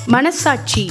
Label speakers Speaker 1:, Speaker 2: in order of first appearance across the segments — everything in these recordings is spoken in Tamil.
Speaker 1: மனசாட்சி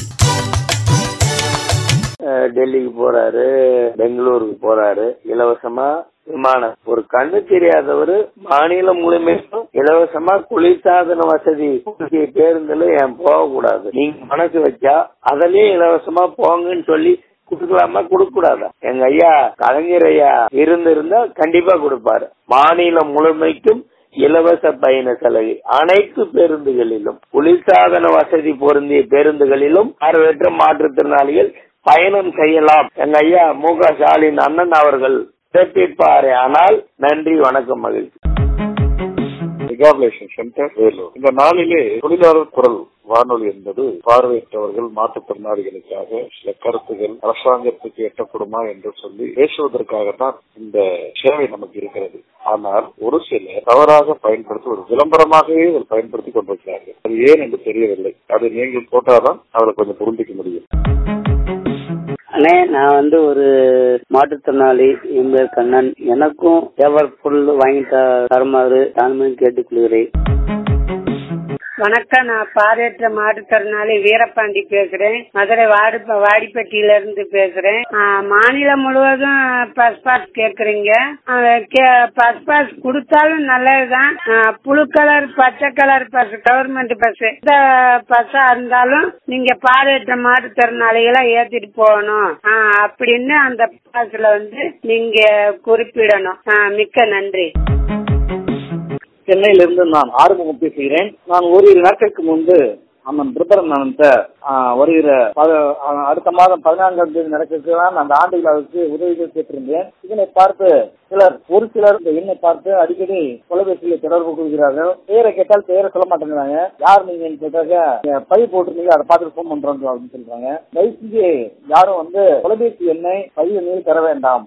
Speaker 2: அஹ் டெல்லிக்கு போறாரு பெங்களூருக்கு போறாரு இலவசமா விமானம் ஒரு கண்ணு தெரியாதவர் மாநிலம் முழுமைக்கும் இலவசமா குளிர்சாதன வசதி கூடிய பேருந்துல ஏன் போக கூடாது நீங்க மனசு வச்சா அதுலயும் இலவசமா போங்கன்னு சொல்லி கொடுக்கலாமா கொடுக்க கூடாதா எங்க ஐயா கலைஞர் ஐயா இருந்திருந்தா கண்டிப்பா கொடுப்பாரு மாநிலம் முழுமைக்கும் இலவச பயண சலுகை அனைத்து பேருந்துகளிலும் குளிர்சாதன வசதி பொருந்திய பேருந்துகளிலும் பார்வையற்ற மாற்றுத்திறனாளிகள் பயணம் செய்யலாம் எங்க ஐயா மு க ஸ்டாலின் அண்ணன் அவர்கள் சிறப்பிப்பாரே ஆனால் நன்றி வணக்கம் மகிழ்ச்சி
Speaker 3: ரிகாபிலேஷன் சென்டர் வேலூர் இந்த நாளிலே தொழிலாளர் குரல் வானொலி என்பது பார்வையற்றவர்கள் மாற்றுத்திறனாளிகளுக்காக சில கருத்துகள் அரசாங்கத்துக்கு எட்டப்படுமா என்று சொல்லி பேசுவதற்காகத்தான் இந்த சேவை நமக்கு இருக்கிறது ஆனால் ஒரு சிலர் தவறாக பயன்படுத்தி ஒரு விளம்பரமாகவே இதில் பயன்படுத்தி கொண்டிருக்கிறார்கள் அது ஏன் என்று தெரியவில்லை அது நீங்கள் போட்டாதான் அவளை கொஞ்சம் புரிஞ்சிக்க முடியும்
Speaker 4: அண்ணே நான் வந்து ஒரு மாற்றுத்திறனாளி என் பேர் கண்ணன் எனக்கும் பேப்பர் பொருள் வாங்கி த- தருமாறு தாழ்மையும் கேட்டுக்கொள்கிறேன்
Speaker 5: வணக்கம் நான் பார்வையற்ற மாற்றுத்திறனாளி வீரபாண்டி பேசுறேன் மதுரை வாடி வாடிப்பட்டியில இருந்து பேசுறேன் ஆ, மாநிலம் முழுவதும் பஸ் பாஸ் கேக்குறீங்க பஸ் பாஸ் கொடுத்தாலும் நல்லதுதான் ஆ, புழு கலர் பச்சை கலர் பஸ் கவர்மெண்ட் பஸ் எந்த பஸ்ஸா இருந்தாலும் நீங்க பார்வையற்ற மாற்றுத்திறனாளிகளை ஏத்திட்டு போகணும் ஆ, அப்படின்னு அந்த பாஸ்ல வந்து நீங்க குறிப்பிடணும் ஆ, மிக்க நன்றி
Speaker 6: சென்னையிலிருந்து நான் ஆறுமுகம் பேசுகிறேன் நான் ஓரிரு நாட்களுக்கு முன்பு அம்மன் பிரபரநாதன்ட்ட வருகிற பத- ஆ, அடுத்த மாதம் பதினான்காம் தேதி நடக்கிறதுதான் அந்த ஆண்டு விழாவுக்கு உதவிகள் கேட்டிருந்தேன் இதனை பார்த்து சிலர் ஒரு சிலர் இந்த எண்ணை பார்த்து அடிக்கடி தொலைபேசியில் தொடர்பு கொள்கிறார்கள் பெயரை கேட்டால் பெயரை சொல்ல மாட்டேங்கிறாங்க யார் நீங்கன்னு கேட்டாக்க "நீங்க பதிவு போட்டிருந்தீங்க அதை பார்த்துட்டு ஃபோன் பண்றோம் அப்படின்னு சொல்றாங்க தயவு செஞ்சு யாரும் வந்து தொலைபேசி எண்ணை பதிவு எண்ணில் தர வேண்டாம்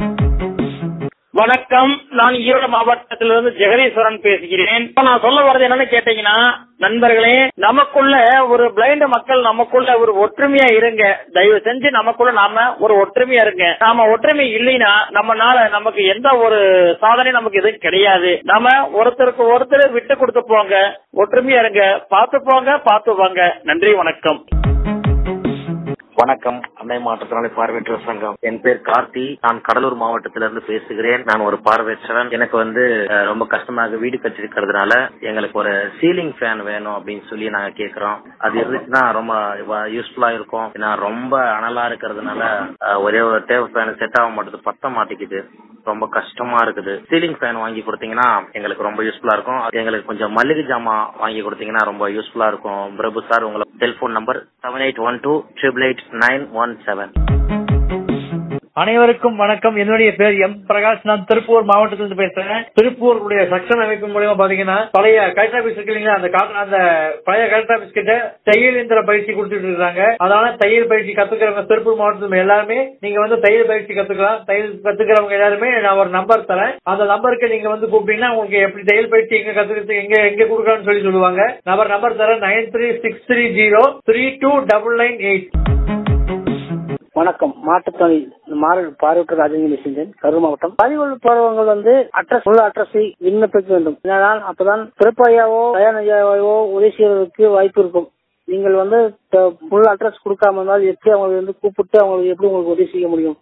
Speaker 7: வணக்கம் நான் ஈரோடு மாவட்டத்திலிருந்து ஜெகதீஸ்வரன் பேசுகிறேன் இப்ப நான் சொல்ல வர்றது என்னன்னு கேட்டீங்கன்னா நண்பர்களே நமக்குள்ள ஒரு பிளைண்ட் மக்கள் நமக்குள்ள ஒரு ஒற்றுமையா இருங்க தயவு செஞ்சு நமக்குள்ள நாம ஒரு ஒற்றுமையா இருங்க நாம ஒற்றுமை இல்லைன்னா நம்மனால நமக்கு எந்த ஒரு சாதனையும் நமக்கு எதுவும் கிடையாது நாம ஒருத்தருக்கு ஒருத்தர் விட்டு கொடுத்து போங்க ஒற்றுமையா இருங்க பார்த்து போங்க பார்த்து வாங்க நன்றி வணக்கம்
Speaker 8: வணக்கம் அன்னை மாற்றுத்திறனாளி பார்வையற்றோர் சங்கம் என் பேர் கார்த்தி நான் கடலூர் மாவட்டத்திலிருந்து பேசுகிறேன் நான் ஒரு பார்வையற்றவன் எனக்கு வந்து அஹ், ரொம்ப கஷ்டமாக வீடு கட்டிருக்கிறதுனால எங்களுக்கு ஒரு சீலிங் ஃபேன் வேணும் அப்படின்னு சொல்லி நாங்க கேக்குறோம் அது இருந்துச்சுன்னா ரொம்ப யூஸ்ஃபுல்லா இருக்கும் ஏன்னா ரொம்ப அனலா இருக்கிறதுனால அஹ், ஒரே ஒரு டேபிள் ஃபேன் செட் ஆக மாட்டேது பத்த மாட்டேங்குது ரொம்ப கஷ்டமா இருக்குது சீலிங் ஃபேன் வாங்கி கொடுத்தீங்கன்னா எங்களுக்கு ரொம்ப யூஸ்ஃபுல்லா இருக்கும் அது எங்களுக்கு கொஞ்சம் மல்லிகை ஜாமான் வாங்கி கொடுத்தீங்கன்னா ரொம்ப யூஸ்ஃபுல்லா இருக்கும் பிரபு சார் உங்களோட cellphone number seven eight one two triple eight nine one seven
Speaker 9: அனைவருக்கும் வணக்கம் என்னுடைய பேர் எம் பிரகாஷ் நான் திருப்பூர் மாவட்டத்திலிருந்து பேசுறேன் திருப்பூருடைய சக்ஷன் அமைப்பு மூலியமா பாத்தீங்கன்னா பழைய கலெக்டர் ஆபீஸ் இருக்கு இல்லைங்களா அந்த கா- அந்த பழைய கலெக்டர் ஆபீஸ் கிட்ட தையல் இயந்திர பயிற்சி கொடுத்துட்டு இருக்காங்க அதனால தையல் பயிற்சி கத்துக்கிறவங்க திருப்பூர் மாவட்டத்தில் எல்லாருமே நீங்க வந்து தையல் பயிற்சி கத்துக்கலாம் தையல் கத்துக்கிறவங்க எல்லாருமே நான் ஒரு நம்பர் தரேன் அந்த நம்பருக்கு நீங்க வந்து கூப்பிட்டீங்கன்னா உங்களுக்கு எப்படி தையல் பயிற்சி எங்க கத்துக்கிறது எங்க எங்க கொடுக்கலாம்னு சொல்லி சொல்லுவாங்க நம்பர் நம்பர் தரேன் nine three six three zero three two double nine eight
Speaker 4: வணக்கம் மாட்டுத்தாளி மாறு பார்வையற்ற ராஜேந்திர பேசுகிறேன் கரூர் மாவட்டம் பதிவு போறவங்க வந்து அட்ரஸ் உள்ள அட்ரஸை விண்ணப்பிக்க வேண்டும் இதனால் அப்பதான் பிறப்பையாவோ தயானையாவோ உதவி செய்வதற்கு வாய்ப்பு இருக்கும் நீங்கள் வந்து ஃபுல் அட்ரஸ் கொடுக்காம இருந்தால் எப்படி அவங்களை வந்து கூப்பிட்டு அவங்களுக்கு எப்படி உங்களுக்கு உதவி செய்ய முடியும்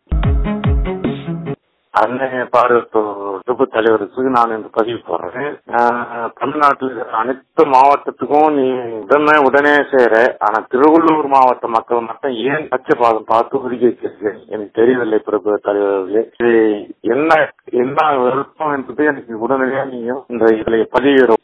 Speaker 3: அன்னை பார்வையற்றோர் தலைவருக்கு நான் இந்த பதிவு போடுறேன் ஆஹ் தமிழ்நாட்டில் இருக்கிற அனைத்து மாவட்டத்துக்கும் நீ உடனே உடனே சேர ஆனா திருவள்ளூர் மாவட்ட மக்கள் மட்டும் ஏன் பச்சைப்பாதம் பார்த்து ஒதுக்கி வச்சிருக்கேன் எனக்கு தெரியவில்லை பிரபு தலைவர்களே இது என்ன என்ன விருப்பம் என்பது எனக்கு உடனடியாக நீங்க இந்த இதுல பதிவு